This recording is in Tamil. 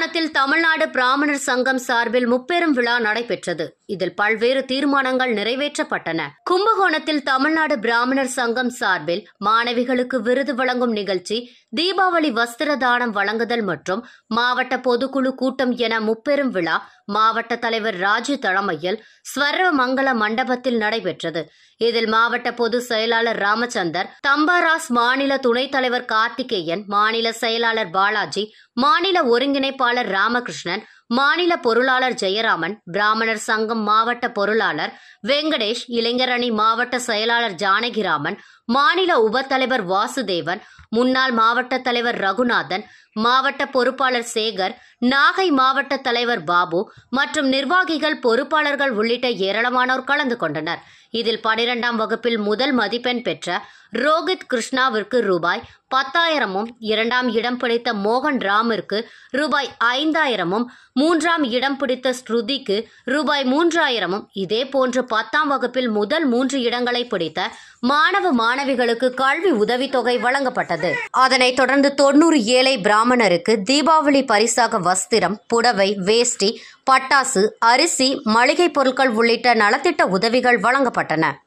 கும்பகோணத்தில் தமிழ்நாடு பிராமணர் சங்கம் சார்பில் முப்பெரும் விழா நடைபெற்றது இதில் பல்வேறு தீர்மானங்கள் நிறைவேற்றப்பட்டன கும்பகோணத்தில் தமிழ்நாடு பிராமணர் சங்கம் சார்பில் மாணவிகளுக்கு விருது வழங்கும் நிகழ்ச்சி தீபாவளி வஸ்திர தானம் வழங்குதல் மற்றும் மாவட்ட பொதுக்குழு கூட்டம் என முப்பெரும் விழா மாவட்ட தலைவர் ராஜு தலைமையில் ஸ்வர்ணமங்கல மண்டபத்தில் நடைபெற்றது இதில் மாவட்ட பொதுச் செயலாளர் ராமச்சந்தர் தம்பாராஸ் மாநில துணைத் தலைவர் கார்த்திகேயன் மாநில செயலாளர் பாலாஜி மாநில ஒருங்கிணைப்பாளர் ராமகிருஷ்ணன் மாநில பொருளாளர் ஜெயராமன் பிராமணர் சங்கம் மாவட்ட பொருளாளர் வெங்கடேஷ் இளைஞரணி மாவட்ட செயலாளர் ஜானகிராமன் மாநில உபத்தலைவர் வாசுதேவன் முன்னாள் மாவட்ட தலைவர் ரகுநாதன் மாவட்ட பொறுப்பாளர் சேகர் நாகை மாவட்ட தலைவர் பாபு மற்றும் நிர்வாகிகள் பொறுப்பாளர்கள் உள்ளிட்ட ஏராளமானோர் கலந்து கொண்டனர் இதில் பனிரெண்டாம் வகுப்பில் முதல் மதிப்பெண் பெற்ற ரோஹித் கிருஷ்ணாவிற்கு ரூபாய் பத்தாயிரமும் இரண்டாம் இடம் பிடித்த மோகன் ராமிற்கு ரூபாய் ஐந்தாயிரமும் மூன்றாம் இடம் பிடித்த ஸ்ருதிக்கு ரூபாய் மூன்றாயிரமும் இதே போன்று பத்தாம் வகுப்பில் முதல் மூன்று இடங்களை பிடித்த மாணவ மாணவிகளுக்கு கல்வி உதவித்தொகை வழங்கப்பட்டது அதனைத் தொடர்ந்து தொண்ணூறு ஏழை பிராமணருக்கு தீபாவளி பரிசாக வஸ்திரம் புடவை வேஷ்டி பட்டாசு அரிசி மளிகை பொருட்கள் உள்ளிட்ட நலத்திட்ட உதவிகள் வழங்கப்பட்டன